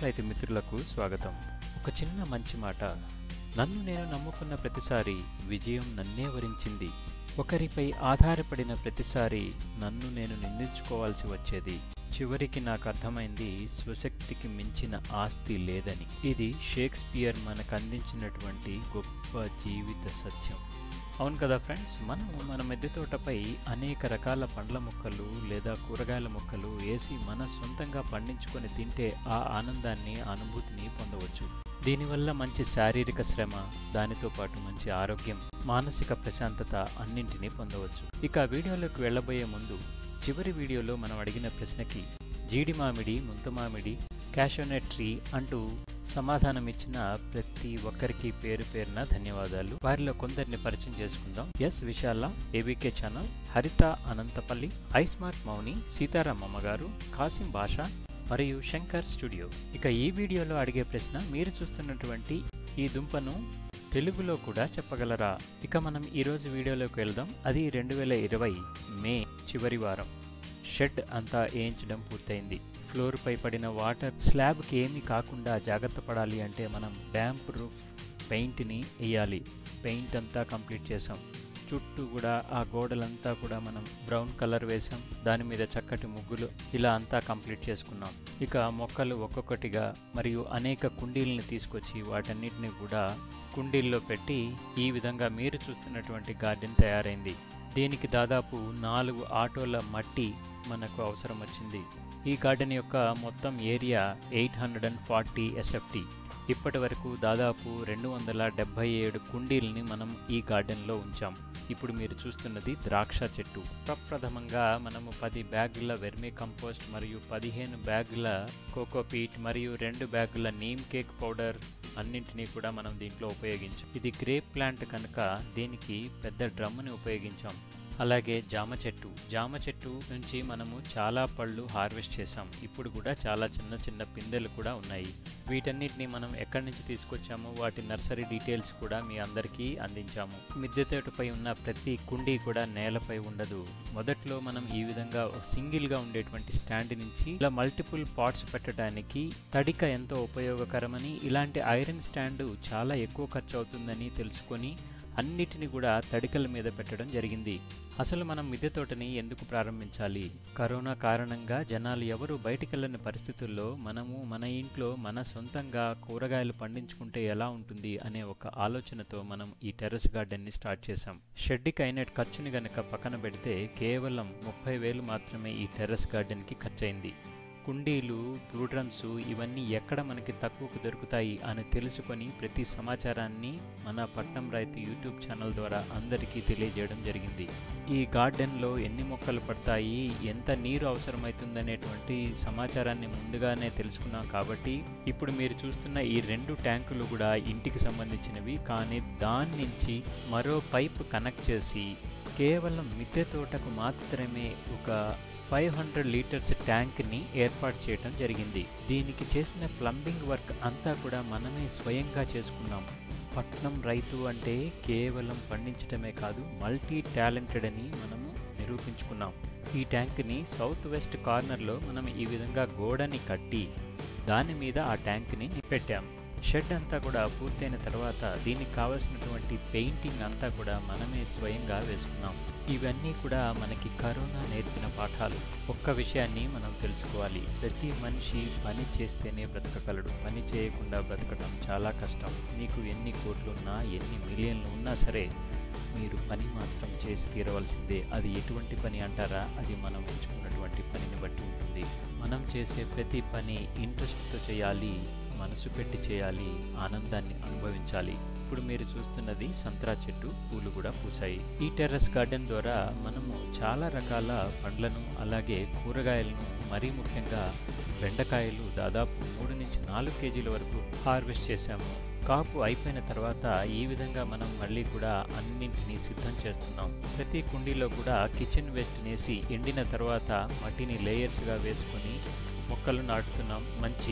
రైతు మిత్రులకు స్వాగతం ఒక చిన్న మంచి మాట నన్ను నేను నమ్ముకున్న ప్రతిసారి విజయం నన్నే వరించింది ఒకరిపై ఆధారపడిన ప్రతిసారి నన్ను నేను నిందించుకోవాల్సి వచ్చేది చివరికి నాకు అర్థమైంది స్వశక్తికి మించిన ఆస్తి లేదని ఇది షేక్స్పియర్ మనకు అందించినటువంటి గొప్ప జీవిత సత్యం అవును కదా ఫ్రెండ్స్ మనం మన మిద్దె తోటపై అనేక రకాల పండ్ల మొక్కలు లేదా కూరగాయల మొక్కలు వేసి మన సొంతంగా పండించుకొని తింటే ఆ ఆనందాన్ని అనుభూతిని పొందవచ్చు దీనివల్ల మంచి శారీరక శ్రమ దానితో పాటు మంచి ఆరోగ్యం మానసిక ప్రశాంతత అన్నింటినీ పొందవచ్చు ఇక వీడియోలోకి వెళ్ళబోయే ముందు చివరి వీడియోలో మనం అడిగిన ప్రశ్నకి జీడి మామిడి ముంత మామిడి క్యాషోనెట్ ట్రీ అంటూ సమాధానం ఇచ్చిన ప్రతి ఒక్కరికి పేరు పేరున ధన్యవాదాలు వారిలో కొందరిని పరిచయం చేసుకుందాం ఎస్ విశాల ఏబీకే ఛానల్ హరిత అనంతపల్లి ఐస్మార్ట్ మౌని సీతారామమ్మ గారు కాసిం భాష మరియు శంకర్ స్టూడియో ఇక ఈ వీడియోలో అడిగే ప్రశ్న మీరు చూస్తున్నటువంటి ఈ దుంపను తెలుగులో కూడా చెప్పగలరా ఇక మనం ఈరోజు వీడియోలోకి వెళ్దాం అది రెండు వేల ఇరవై మే చివరి వారం షెడ్ అంతా వేయించడం పూర్తయింది ఫ్లోర్పై పడిన వాటర్ స్లాబ్కి ఏమీ కాకుండా జాగ్రత్త పడాలి అంటే మనం డ్యాంప్ రూఫ్ పెయింట్ని వేయాలి పెయింట్ అంతా కంప్లీట్ చేసాం చుట్టూ కూడా ఆ గోడలంతా కూడా మనం బ్రౌన్ కలర్ వేసాం దాని మీద చక్కటి ముగ్గులు ఇలా అంతా కంప్లీట్ చేసుకున్నాం ఇక మొక్కలు ఒక్కొక్కటిగా మరియు అనేక కుండీలను తీసుకొచ్చి వాటన్నిటిని కూడా కుండీల్లో పెట్టి ఈ విధంగా మీరు చూస్తున్నటువంటి గార్డెన్ తయారైంది దీనికి దాదాపు నాలుగు ఆటోల మట్టి మనకు అవసరం వచ్చింది ఈ గార్డెన్ యొక్క మొత్తం area eight hundred and forty SFT ఇప్పటి వరకు దాదాపు రెండు వందల డెబ్భై ఏడు కుండీల్ని మనం ఈ గార్డెన్లో ఉంచాం ఇప్పుడు మీరు చూస్తున్నది ద్రాక్ష చెట్టు ప్రప్రథమంగా మనము పది బ్యాగుల వెర్మీ కంపోస్ట్ మరియు పదిహేను బ్యాగుల కోకోపీట్ మరియు రెండు బ్యాగుల నీమ్ కేక్ పౌడర్ అన్నింటినీ కూడా మనం దీంట్లో ఉపయోగించాం ఇది గ్రేప్ ప్లాంట్ కనుక దీనికి పెద్ద డ్రమ్ని ఉపయోగించాం అలాగే జామ చెట్టు జామ చెట్టు నుంచి మనము చాలా పళ్ళు హార్వెస్ట్ చేసాం ఇప్పుడు కూడా చాలా చిన్న చిన్న పిందెలు కూడా ఉన్నాయి వీటన్నిటిని మనం ఎక్కడి నుంచి తీసుకొచ్చామో వాటి నర్సరీ డీటెయిల్స్ కూడా మీ అందరికీ అందించాము మిద్దె తోటపై ఉన్న ప్రతి కుండీ కూడా నేలపై ఉండదు మొదట్లో మనం ఈ విధంగా సింగిల్గా ఉండేటువంటి స్టాండ్ నుంచి ఇలా మల్టిపుల్ పాట్స్ పెట్టడానికి తడిక ఎంతో ఉపయోగకరమని ఇలాంటి ఐరన్ స్టాండ్ చాలా ఎక్కువ ఖర్చు అవుతుందని తెలుసుకొని అన్నిటిని కూడా తడికల మీద పెట్టడం జరిగింది అసలు మనం మిద్దె తోటని ఎందుకు ప్రారంభించాలి కరోనా కారణంగా జనాలు ఎవరు బయటికెళ్ళని పరిస్థితుల్లో మనము మన ఇంట్లో మన సొంతంగా కూరగాయలు పండించుకుంటే ఎలా ఉంటుంది అనే ఒక ఆలోచనతో మనం ఈ టెర్రస్ గార్డెన్ని స్టార్ట్ చేశాం షెడ్కి అయిన ఖర్చుని గనక పక్కన పెడితే కేవలం ముప్పై వేలు మాత్రమే ఈ టెర్రస్ గార్డెన్కి ఖర్చయింది కుండీలు బ్లూ డ్రమ్స్ ఇవన్నీ ఎక్కడ మనకి తక్కువకు దొరుకుతాయి అని తెలుసుకొని ప్రతి సమాచారాన్ని మన పట్నం రైతు యూట్యూబ్ ఛానల్ ద్వారా అందరికీ తెలియజేయడం జరిగింది ఈ గార్డెన్లో ఎన్ని మొక్కలు పడతాయి ఎంత నీరు అవసరమవుతుందనేటువంటి సమాచారాన్ని ముందుగానే తెలుసుకున్నాం కాబట్టి ఇప్పుడు మీరు చూస్తున్న ఈ రెండు ట్యాంకులు కూడా ఇంటికి సంబంధించినవి కానీ దాని నుంచి మరో పైప్ కనెక్ట్ చేసి కేవలం మిద్దె తోటకు మాత్రమే ఒక ఫైవ్ హండ్రెడ్ లీటర్స్ ట్యాంక్ని ఏర్పాటు చేయడం జరిగింది దీనికి చేసిన ప్లంబింగ్ వర్క్ అంతా కూడా మనమే స్వయంగా చేసుకున్నాం పట్నం రైతు అంటే కేవలం పండించడమే కాదు మల్టీ టాలెంటెడ్ అని మనము నిరూపించుకున్నాం ఈ ట్యాంక్ని సౌత్ వెస్ట్ కార్నర్లో మనం ఈ విధంగా గోడని కట్టి దాని మీద ఆ ట్యాంక్ని పెట్టాం షెడ్ అంతా కూడా పూర్తయిన తర్వాత దీనికి కావలసినటువంటి పెయింటింగ్ అంతా కూడా మనమే స్వయంగా వేసుకున్నాం ఇవన్నీ కూడా మనకి కరోనా నేర్పిన పాఠాలు ఒక్క విషయాన్ని మనం తెలుసుకోవాలి ప్రతి మనిషి పని చేస్తేనే బ్రతకగలడు పని చేయకుండా బ్రతకడం చాలా కష్టం మీకు ఎన్ని కోట్లున్నా ఎన్ని మిలియన్లు ఉన్నా సరే మీరు పని మాత్రం చేసి తీరవలసిందే అది ఎటువంటి పని అంటారా అది మనం ఎంచుకున్నటువంటి పనిని బట్టి ఉంటుంది మనం చేసే ప్రతి పని ఇంట్రెస్ట్తో చేయాలి మనసు పెట్టి చేయాలి ఆనందాన్ని అనుభవించాలి ఇప్పుడు మీరు చూస్తున్నది సంత్రా చెట్టు పూలు కూడా పూసాయి ఈ టెర్రస్ గార్డెన్ ద్వారా మనము చాలా రకాల పండ్లను అలాగే కూరగాయలను మరీ ముఖ్యంగా బెండకాయలు దాదాపు మూడు నుంచి నాలుగు కేజీల వరకు హార్వెస్ట్ చేశాము కాపు అయిపోయిన తర్వాత ఈ విధంగా మనం మళ్ళీ కూడా అన్నింటినీ సిద్ధం చేస్తున్నాం ప్రతి కుండీలో కూడా కిచెన్ వేస్ట్ నేసి ఎండిన తర్వాత మట్టిని లేయర్స్గా వేసుకొని మొక్కలు నాటుతున్నాం మంచి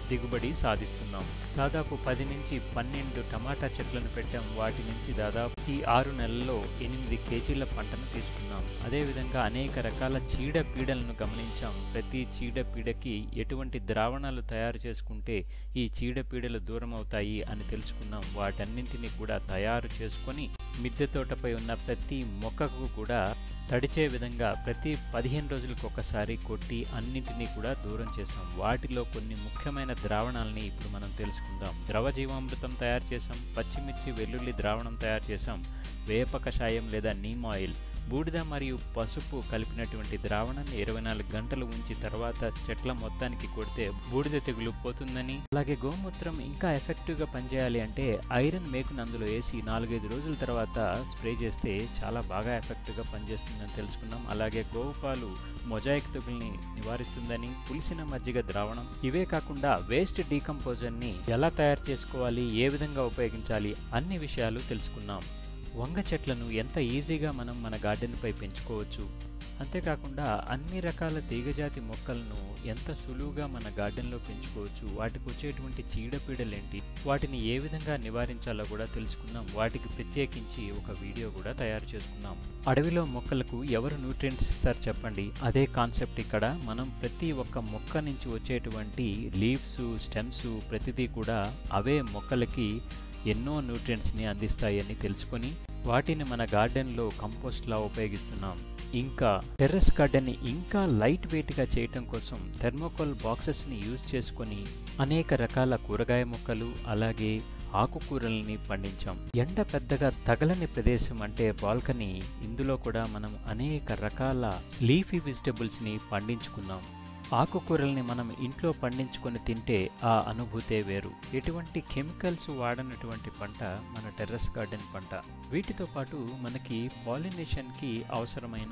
దిగుబడి సాధిస్తున్నాం దాదాపు పది నుంచి పన్నెండు టమాటా చెట్లను పెట్టాం వాటి నుంచి దాదాపు ఈ ఆరు నెలల్లో ఎనిమిది కేజీల పంటను తీసుకున్నాం అదేవిధంగా అనేక రకాల చీడ పీడలను గమనించాం ప్రతి చీడ పీడకి ఎటువంటి ద్రావణాలు తయారు చేసుకుంటే ఈ చీడ పీడలు దూరం అవుతాయి అని తెలుసుకున్నాం వాటన్నింటినీ కూడా తయారు చేసుకొని మిద్దె తోటపై ఉన్న ప్రతి మొక్కకు కూడా తడిచే విధంగా ప్రతి పదిహేను రోజులకు ఒకసారి కొట్టి అన్నింటినీ కూడా దూరం చేసాం వాటిలో కొన్ని ముఖ్యమైన ద్రావణాలని ఇప్పుడు మనం తెలుసుకుందాం ద్రవ జీవామృతం తయారు చేసాం పచ్చిమిర్చి వెల్లుల్లి ద్రావణం తయారు చేసాం వేప కషాయం లేదా నీమ్ ఆయిల్ బూడిద మరియు పసుపు కలిపినటువంటి ద్రావణాన్ని ఇరవై నాలుగు గంటలు ఉంచి తర్వాత చెట్ల మొత్తానికి కొడితే బూడిద తెగులు పోతుందని అలాగే గోమూత్రం ఇంకా ఎఫెక్టివ్గా పనిచేయాలి అంటే ఐరన్ మేకును అందులో వేసి నాలుగైదు రోజుల తర్వాత స్ప్రే చేస్తే చాలా బాగా ఎఫెక్టివ్గా పనిచేస్తుందని తెలుసుకున్నాం అలాగే గోవు పాలు మొజాయిక్ తెగుల్ని నివారిస్తుందని పులిసిన మజ్జిగ ద్రావణం ఇవే కాకుండా వేస్ట్ డీకంపోజర్ని ఎలా తయారు చేసుకోవాలి ఏ విధంగా ఉపయోగించాలి అన్ని విషయాలు తెలుసుకున్నాం వంగ చెట్లను ఎంత ఈజీగా మనం మన గార్డెన్పై పెంచుకోవచ్చు అంతేకాకుండా అన్ని రకాల తీగజాతి మొక్కలను ఎంత సులువుగా మన గార్డెన్లో పెంచుకోవచ్చు వాటికి వచ్చేటువంటి చీడపీడలేంటి వాటిని ఏ విధంగా నివారించాలో కూడా తెలుసుకున్నాం వాటికి ప్రత్యేకించి ఒక వీడియో కూడా తయారు చేసుకున్నాం అడవిలో మొక్కలకు ఎవరు న్యూట్రియంట్స్ ఇస్తారు చెప్పండి అదే కాన్సెప్ట్ ఇక్కడ మనం ప్రతి ఒక్క మొక్క నుంచి వచ్చేటువంటి లీవ్స్ స్టెమ్స్ ప్రతిదీ కూడా అవే మొక్కలకి ఎన్నో న్యూట్రియంట్స్ని అందిస్తాయని తెలుసుకొని వాటిని మన గార్డెన్లో కంపోస్ట్లా ఉపయోగిస్తున్నాం ఇంకా టెర్రస్ గార్డెన్ని ఇంకా లైట్ వెయిట్గా చేయటం కోసం థెర్మోకోల్ బాక్సెస్ని యూజ్ చేసుకొని అనేక రకాల కూరగాయ మొక్కలు అలాగే ఆకుకూరల్ని పండించాం ఎండ పెద్దగా తగలని ప్రదేశం అంటే బాల్కనీ ఇందులో కూడా మనం అనేక రకాల లీఫీ వెజిటబుల్స్ని పండించుకున్నాం ఆకుకూరల్ని మనం ఇంట్లో పండించుకొని తింటే ఆ అనుభూతే వేరు ఎటువంటి కెమికల్స్ వాడనటువంటి పంట మన టెర్రస్ గార్డెన్ పంట వీటితో పాటు మనకి పాలినేషన్కి అవసరమైన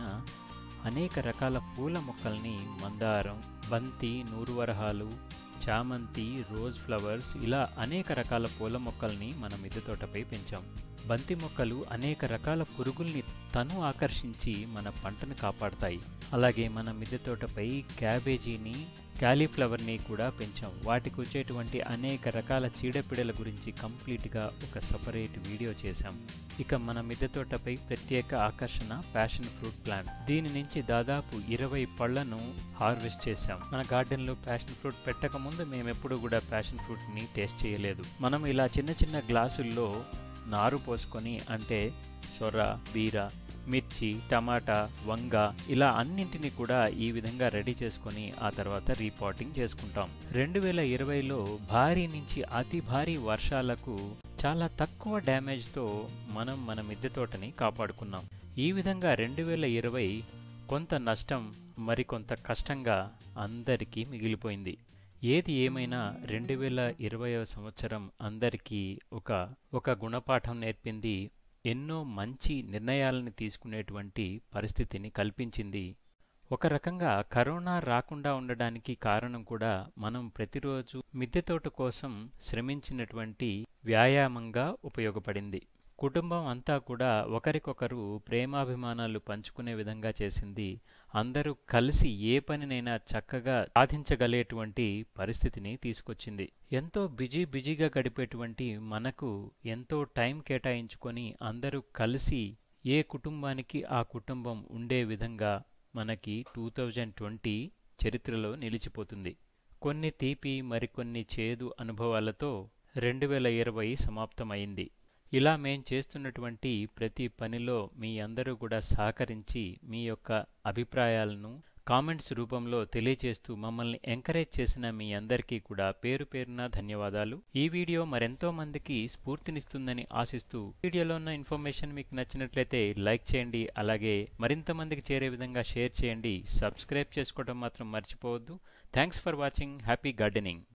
అనేక రకాల పూల మొక్కల్ని మందారం బంతి నూరువరహాలు చామంతి రోజ్ ఫ్లవర్స్ ఇలా అనేక రకాల పూల మొక్కల్ని మన మిద్దె తోటపై పెంచాం బంతి మొక్కలు అనేక రకాల పురుగుల్ని తను ఆకర్షించి మన పంటను కాపాడతాయి అలాగే మన మిద్దె తోటపై క్యాబేజీని క్యాలీఫ్లవర్ని కూడా పెంచాం వాటికి వచ్చేటువంటి అనేక రకాల చీడపీడల గురించి కంప్లీట్గా ఒక సపరేట్ వీడియో చేశాం ఇక మన మిద్దె తోటపై ప్రత్యేక ఆకర్షణ ప్యాషన్ ఫ్రూట్ ప్లాంట్ దీని నుంచి దాదాపు ఇరవై పళ్లను హార్వెస్ట్ చేశాం మన గార్డెన్లో ప్యాషన్ ఫ్రూట్ పెట్టక ముందు మేము ఎప్పుడు కూడా ప్యాషన్ ఫ్రూట్ని టేస్ట్ చేయలేదు మనం ఇలా చిన్న చిన్న గ్లాసుల్లో నారు పోసుకొని అంటే సొర బీర మిర్చి టమాటా వంగ ఇలా అన్నింటినీ కూడా ఈ విధంగా రెడీ చేసుకొని ఆ తర్వాత రీపాటింగ్ చేసుకుంటాం రెండు వేల ఇరవైలో భారీ నుంచి అతి భారీ వర్షాలకు చాలా తక్కువ డ్యామేజ్తో మనం మన మిద్దె తోటని కాపాడుకున్నాం ఈ విధంగా రెండు వేల ఇరవై కొంత నష్టం మరికొంత కష్టంగా అందరికీ మిగిలిపోయింది ఏది ఏమైనా రెండు వేల ఇరవైవ సంవత్సరం అందరికీ ఒక ఒక గుణపాఠం నేర్పింది ఎన్నో మంచి నిర్ణయాలను తీసుకునేటువంటి పరిస్థితిని కల్పించింది ఒక రకంగా కరోనా రాకుండా ఉండడానికి కారణం కూడా మనం ప్రతిరోజు మిద్దె తోట కోసం శ్రమించినటువంటి వ్యాయామంగా ఉపయోగపడింది కుటుంబం అంతా కూడా ఒకరికొకరు ప్రేమాభిమానాలు పంచుకునే విధంగా చేసింది అందరూ కలిసి ఏ పనినైనా చక్కగా సాధించగలేటువంటి పరిస్థితిని తీసుకొచ్చింది ఎంతో బిజీ బిజీగా గడిపేటువంటి మనకు ఎంతో టైం కేటాయించుకొని అందరూ కలిసి ఏ కుటుంబానికి ఆ కుటుంబం ఉండే విధంగా మనకి టూ థౌజండ్ ట్వంటీ చరిత్రలో నిలిచిపోతుంది కొన్ని తీపి మరికొన్ని చేదు అనుభవాలతో రెండు వేల ఇరవై సమాప్తమైంది ఇలా మేం చేస్తున్నటువంటి ప్రతి పనిలో మీ అందరూ కూడా సహకరించి మీ యొక్క అభిప్రాయాలను కామెంట్స్ రూపంలో తెలియజేస్తూ మమ్మల్ని ఎంకరేజ్ చేసిన మీ అందరికీ కూడా పేరు పేరున ధన్యవాదాలు ఈ వీడియో మరెంతో మందికి స్ఫూర్తినిస్తుందని ఆశిస్తూ వీడియోలో ఉన్న ఇన్ఫర్మేషన్ మీకు నచ్చినట్లయితే లైక్ చేయండి అలాగే మరింత మందికి చేరే విధంగా షేర్ చేయండి సబ్స్క్రైబ్ చేసుకోవడం మాత్రం మర్చిపోవద్దు thanks for watching happy gardening